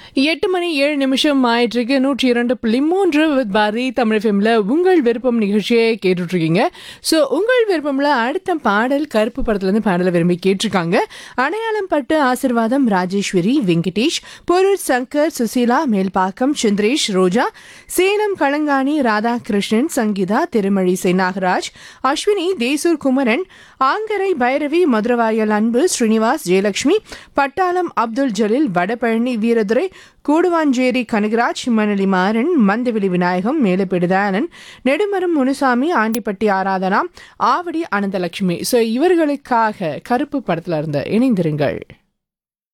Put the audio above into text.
எட்டு மணி ஏழு நிமிஷம் ஆயிட்டிருக்கு நூற்றி இரண்டு புள்ளி மூன்று வித் பாரதி தமிழ் ஃபிலிமில் உங்கள் விருப்பம் நிகழ்ச்சியை கேட்டுட்ருக்கீங்க ஸோ உங்கள் விருப்பம்ல அடுத்த பாடல் கருப்பு படத்துலேருந்து பாடலை விரும்பி கேட்டிருக்காங்க அடையாளம் பட்டு ஆசிர்வாதம் ராஜேஸ்வரி வெங்கடேஷ் பொருள் சங்கர் சுசீலா மேல்பாக்கம் சந்திரேஷ் ரோஜா சேலம் களங்காணி ராதாகிருஷ்ணன் சங்கீதா திருமழிசை நாகராஜ் அஸ்வினி தேசூர் குமரன் ஆங்கரை பைரவி மதுரவாயல் அன்பு ஸ்ரீனிவாஸ் ஜெயலட்சுமி பட்டாளம் அப்துல் ஜலீல் வடபழனி வீரதுரை கூடுவாஞ்சேரி கனகராஜ் மணலி மாறன் மந்தவெளி விநாயகம் மேலப்பெடுதானன் நெடுமரம் முனுசாமி ஆண்டிப்பட்டி ஆராதனா ஆவடி அனந்தலட்சுமி ஸோ இவர்களுக்காக கருப்பு படத்துல இருந்து இணைந்திருங்கள்